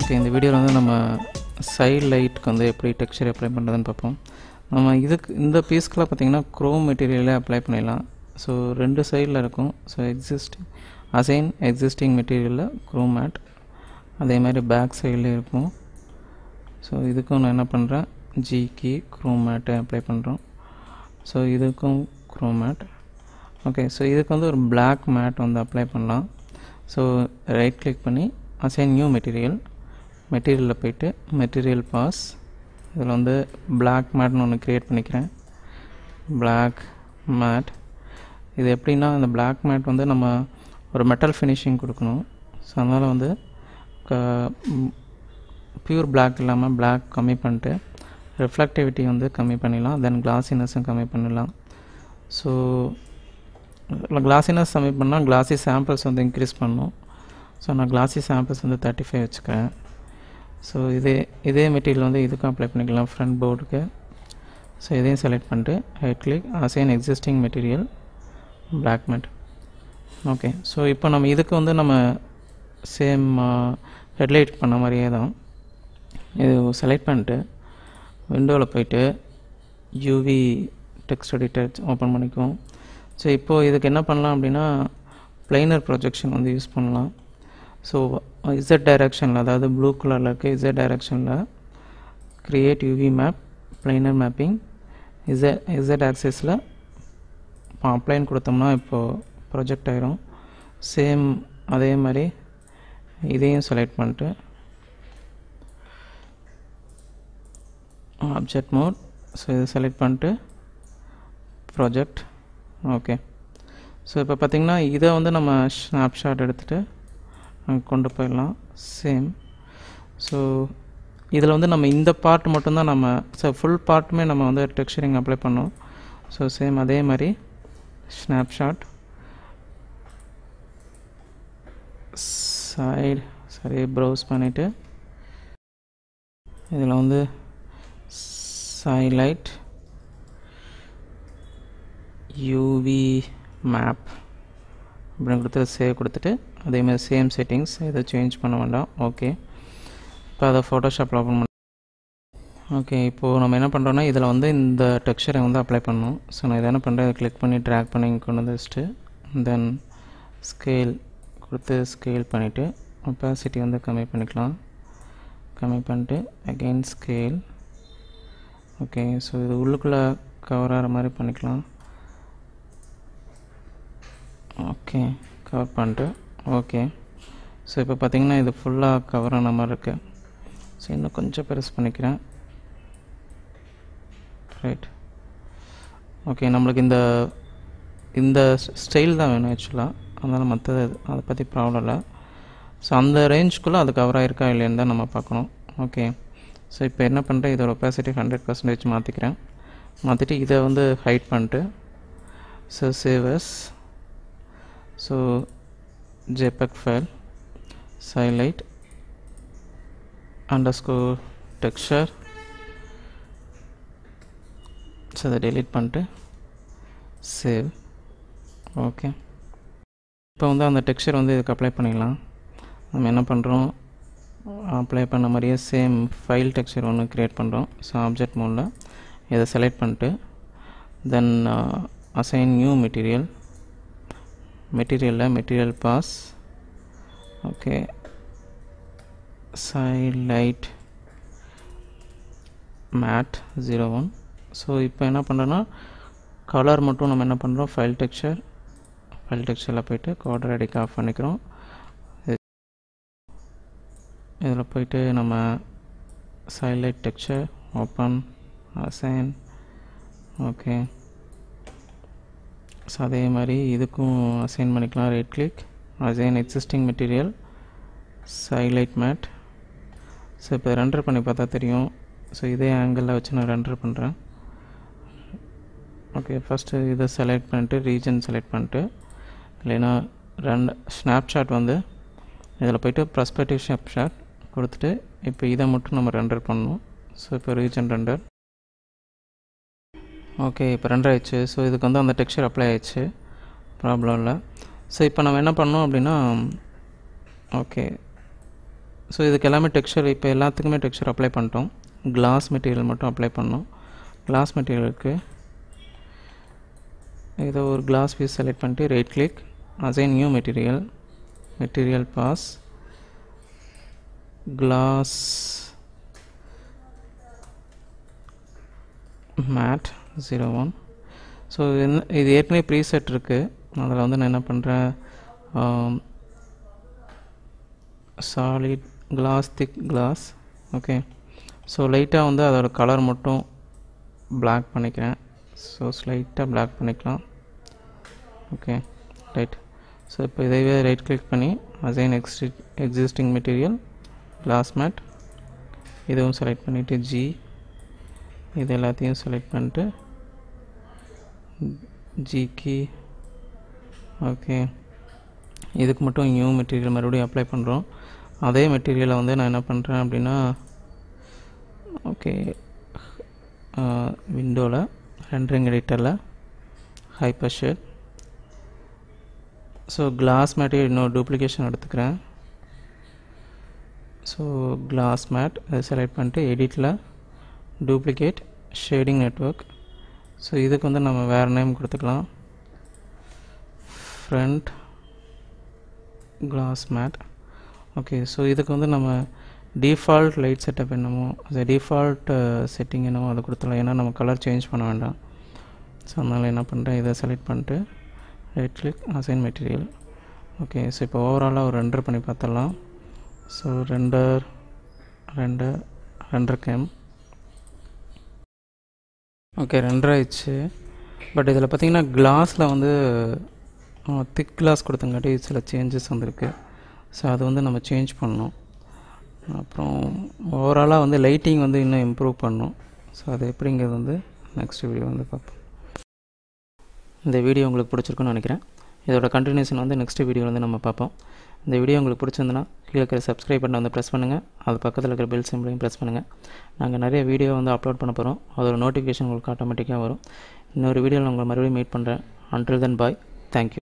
okay இந்த வீடியோவில் வந்து நம்ம சைட் லைட்டுக்கு வந்து எப்படி டெக்ஸ்சர் அப்ளை பண்ணுறதுன்னு பார்ப்போம் நம்ம இதுக்கு இந்த பீஸ்க்கெலாம் பார்த்தீங்கன்னா க்ரோம் மெட்டீரியலே அப்ளை பண்ணிடலாம் ஸோ ரெண்டு சைடில் இருக்கும் ஸோ எக்ஸிஸ்டிங் அசைன் எக்ஸிஸ்டிங் மெட்டீரியலில் க்ரோம் மேட் அதே மாதிரி பேக் சைடில் இருக்கும் ஸோ இதுக்கும் நான் என்ன பண்ணுறேன் ஜிக்கு க்ரோம் மேட்டை அப்ளை பண்ணுறோம் ஸோ இதுக்கும் க்ரோம் மேட் ஓகே ஸோ இதுக்கு வந்து ஒரு பிளாக் மேட் வந்து அப்ளை பண்ணலாம் ஸோ ரைட் கிளிக் பண்ணி அசைன் நியூ மெட்டீரியல் மெட்டீரியலில் போயிட்டு மெட்டீரியல் பாஸ் இதில் வந்து பிளாக் மேட்னு ஒன்று க்ரியேட் பண்ணிக்கிறேன் பிளாக் மேட் இது எப்படின்னா இந்த பிளாக் மேட் வந்து நம்ம ஒரு மெட்டல் ஃபினிஷிங் கொடுக்கணும் ஸோ அதனால் வந்து பியூர் பிளாக் இல்லாமல் பிளாக் கம்மி பண்ணிட்டு ரிஃப்ளெக்டிவிட்டி வந்து கம்மி பண்ணிடலாம் தென் கிளாஸினஸும் கம்மி பண்ணிடலாம் ஸோ கிளாஸினஸ் கம்மி பண்ணால் கிளாஸி சாம்பிள்ஸ் வந்து இன்க்ரீஸ் பண்ணணும் ஸோ நான் கிளாஸி சாம்பிள்ஸ் வந்து தேர்ட்டி ஃபைவ் வச்சுக்கிறேன் ஸோ இதே இதே மெட்டீரியல் வந்து இதுக்கும் அப்ளை பண்ணிக்கலாம் ஃப்ரண்ட் போர்டுக்கு ஸோ இதையும் செலக்ட் பண்ணிட்டு right click assign existing material black matte okay so இப்போ நம்ம இதுக்கு வந்து நம்ம சேம் ஹெட்லைட் பண்ண மாதிரியே தான் இது செலக்ட் பண்ணிட்டு விண்டோவில் போயிட்டு யூவி டெக்ஸ்ட் எடிட்டர் ஓப்பன் பண்ணிக்குவோம் ஸோ இப்போது இதுக்கு என்ன பண்ணலாம் அப்படின்னா பிளைனர் ப்ரொஜெக்ஷன் வந்து யூஸ் பண்ணலாம் ஸோ இசட் டைரக்ஷனில் அதாவது ப்ளூ கலரில் இருக்க இசட் டைரக்ஷனில் create UV map planar mapping Z Z ஆக்சஸில் அப்ளைன் கொடுத்தோம்னா இப்போது ப்ரொஜெக்ட் ஆயிரும் சேம் அதே மாதிரி இதையும் செலக்ட் பண்ணிட்டு ஆப்ஜெக்ட் மோட் ஸோ இதை செலக்ட் பண்ணிட்டு ப்ராஜெக்ட் ஓகே ஸோ இப்போ பார்த்திங்கன்னா இதை வந்து நம்ம ஸ்னாப்ஷாட் எடுத்துகிட்டு கொண்டு போயிடலாம் சேம் ஸோ இதில் வந்து நம்ம இந்த பார்ட் மட்டும்தான் நம்ம ஸோ ஃபுல் பார்ட்டுமே நம்ம வந்து டெக்ஸ்சரிங் அப்ளை பண்ணோம் ஸோ சேம் அதே மாதிரி ஸ்னாப்ஷாட் சைடு சரி ப்ரௌஸ் பண்ணிவிட்டு இதில் வந்து சைலைட் யூவி மேப் அப்படின்னு கொடுத்து சேவ் கொடுத்துட்டு அதேமாதிரி சேம் செட்டிங்ஸ் எதை சேஞ்ச் பண்ண வேண்டாம் ஓகே இப்போ அதை ஃபோட்டோஷாப்பில் ஓப்பன் பண்ண ஓகே இப்போது நம்ம என்ன பண்ணுறோன்னா இதில் வந்து இந்த டெக்ஸ்சரை வந்து அப்ளை பண்ணணும் ஸோ நான் இதை என்ன பண்ணுறேன் கிளிக் பண்ணி ட்ராக் பண்ணி கொண்டு வந்து வச்சுட்டு தென் ஸ்கேல் கொடுத்து ஸ்கேல் பண்ணிவிட்டு ஒப்பாசிட்டி வந்து கம்மி பண்ணிக்கலாம் கம்மி பண்ணிட்டு அகெயின் ஸ்கேல் ஓகே ஸோ இது உள்ளுக்குள்ளே கவர் ஆகிற மாதிரி பண்ணிக்கலாம் ஓகே கவர் பண்ணிட்டு ஓகே ஸோ இப்போ பார்த்திங்கன்னா இது ஃபுல்லாக கவர் ஆன மாதிரி இருக்குது ஸோ இன்னும் கொஞ்சம் பெருசு பண்ணிக்கிறேன் ரைட் ஓகே நம்மளுக்கு இந்த இந்த ஸ்டைல் தான் வேணும் ஆக்சுவலாக அதனால் மற்றது அதை பற்றி ப்ராப்ளம் இல்லை ஸோ அந்த ரேஞ்சுக்குள்ளே அது கவர் ஆகிருக்கா இல்லைன்னு தான் நம்ம பார்க்கணும் ஓகே ஸோ இப்போ என்ன பண்ணுறேன் இதோட ஒப்பாசிட்டி ஹண்ட்ரட் பர்சன்டேஜ் மாற்றிக்கிறேன் மாற்றிட்டு இதை வந்து ஹைட் பண்ணிட்டு so save as so JPEG file skylight underscore texture so அதை டெலீட் பண்ணிட்டு சேவ் ஓகே இப்போ வந்து அந்த டெக்ஸ்சர் வந்து இதுக்கு அப்ளை பண்ணிக்கலாம் நம்ம என்ன பண்ணுறோம் அப்ளை பண்ண மாதிரியே சேம் ஃபைல் டெக்ஸ்சர் ஒன்று க்ரியேட் பண்ணுறோம் ஸோ ஆப்ஜெக்ட் மோடில் இதை செலக்ட் பண்ணிட்டு தென் அசைன் நியூ மெட்டீரியல் மெட்டீரியலில் material pass okay skylight matte zero one so இப்போ என்ன பண்ணுறோன்னா கலர் மட்டும் நம்ம என்ன பண்ணுறோம் ஃபைல் டெக்ஸ்சர் ஃபைல் டெக்ஸ்சரில் போய்ட்டு குவாட்ரடிக் ஆஃப் பண்ணிக்கிறோம் இதில் போயிட்டு நம்ம slight texture open assign okay so அதே மாதிரி இதுக்கும் அசைன் பண்ணிக்கலாம் right click assign existing material slight mat so இப்போ ரெண்டர் பண்ணி பார்த்தா தெரியும் ஸோ இதே ஆங்கிளில் வச்சு நான் ரெண்டர் பண்ணுறேன் ஓகே ஃபஸ்ட்டு இதை செலக்ட் பண்ணிட்டு ரீஜன் செலக்ட் பண்ணிட்டு இல்லைன்னா ரெண்டு ஸ்னாப்ஷாட் வந்து இதில் போய்ட்டு ப்ரஸ்பெக்டிவ் ஸ்னாப்ஷாட் கொடுத்துட்டு இப்போ இதை மட்டும் நம்ம ரெண்டர் பண்ணணும் ஸோ இப்போ ரீஜன் ரெண்டர் ஓகே இப்போ ரெண்டர் ஆயிடுச்சு ஸோ இதுக்கு வந்து அந்த டெக்ஸ்சர் அப்ளை ஆயிடுச்சு ப்ராப்ளம் இல்லை ஸோ இப்போ நம்ம என்ன பண்ணோம் அப்படின்னா ஓகே ஸோ இதுக்கு எல்லாமே டெக்ஸ்சர் இப்போ எல்லாத்துக்குமே டெக்ஸ்சர் அப்ளை பண்ணிட்டோம் கிளாஸ் மெட்டீரியல் மட்டும் அப்ளை பண்ணோம் கிளாஸ் மெட்டீரியலுக்கு ஏதோ ஒரு கிளாஸ் பீஸ் செலக்ட் பண்ணிட்டு right click assign new material material pass glass mat zero one so என்ன இது ஏற்கனவே ப்ரீசெட் இருக்குது அதில் வந்து நான் என்ன பண்ணுறேன் solid glass thick glass okay so லைட்டாக வந்து அதோட கலர் மட்டும் பிளாக் பண்ணிக்கிறேன் ஸோ ஸ்லைட்டாக பிளாக் பண்ணிக்கலாம் ஓகே ரைட் ஸோ இப்போ இதைவே ரைட் கிளிக் பண்ணி assign exi existing material glass mat இதுவும் செலக்ட் பண்ணிவிட்டு ஜி இது எல்லாத்தையும் செலக்ட் பண்ணிட்டு ஜிக்கி ஓகே இதுக்கு மட்டும் நியூ மெட்டீரியல் மறுபடியும் அப்ளை பண்ணுறோம் அதே மெட்டீரியலை வந்து நான் என்ன பண்ணுறேன் அப்படின்னா ஓகே விண்டோவில் ரெண்டரிங் எடிட்டரில் ஹைப்பர் ஷேட் ஸோ கிளாஸ் மேட்டே இன்னொரு டூப்ளிகேஷன் எடுத்துக்கிறேன் ஸோ கிளாஸ் மேட் அதை செலக்ட் பண்ணிட்டு எடிட்டில் டூப்ளிகேட் ஷேடிங் நெட்ஒர்க் ஸோ இதுக்கு வந்து நம்ம வேறு நேம் கொடுத்துக்கலாம் front glass mat okay so இதுக்கு வந்து நம்ம டிஃபால்ட் லைட் செட்டப் என்னமோ அது டிஃபால்ட் செட்டிங் என்னமோ அதை கொடுத்துடலாம் ஏன்னா நம்ம கலர் சேஞ்ச் பண்ண வேண்டாம் ஸோ அதனால் என்ன பண்ணுறேன் இதை செலக்ட் பண்ணிட்டு right click assign material okay so இப்போ ஓவராலாக ஒரு ரெண்டர் பண்ணி பார்த்துடலாம் ஸோ ரெண்டர் ரெண்டர் ரெண்டர் கேம் ஓகே ரெண்டர் ஆயிடுச்சு பட் இதில் பார்த்தீங்கன்னா கிளாஸில் வந்து திக் கிளாஸ் கொடுத்தங்காட்டி சில சேஞ்சஸ் வந்திருக்கு ஸோ அது வந்து நம்ம சேஞ்ச் பண்ணோம் அப்புறம் ஓவராலாக வந்து லைட்டிங் வந்து இன்னும் இம்ப்ரூவ் பண்ணோம் ஸோ அது எப்படிங்கிறது வந்து நெக்ஸ்ட் வீடியோ வந்து பார்ப்போம் இந்த வீடியோ உங்களுக்கு பிடிச்சிருக்குன்னு நினைக்கிறேன் இதோட கண்டினியூஷன் வந்து நெக்ஸ்ட் வீடியோ வந்து நம்ம பார்ப்போம் இந்த வீடியோ உங்களுக்கு பிடிச்சிருந்துன்னா கீழே இருக்கிற சப்ஸ்கிரைப் பட்டனை வந்து ப்ரெஸ் பண்ணுங்கள் அது பக்கத்தில் இருக்கிற பெல் சிம்பிளையும் ப்ரெஸ் பண்ணுங்கள் நாங்கள் நிறைய வீடியோ வந்து அப்லோட் பண்ண போகிறோம் அதோட நோட்டிஃபிகேஷன் உங்களுக்கு ஆட்டோமேட்டிக்காக வரும் இன்னொரு வீடியோவில் உங்களை மறுபடியும் மீட் பண்ணுறேன் அன்டில் தென் பாய் தேங்க்யூ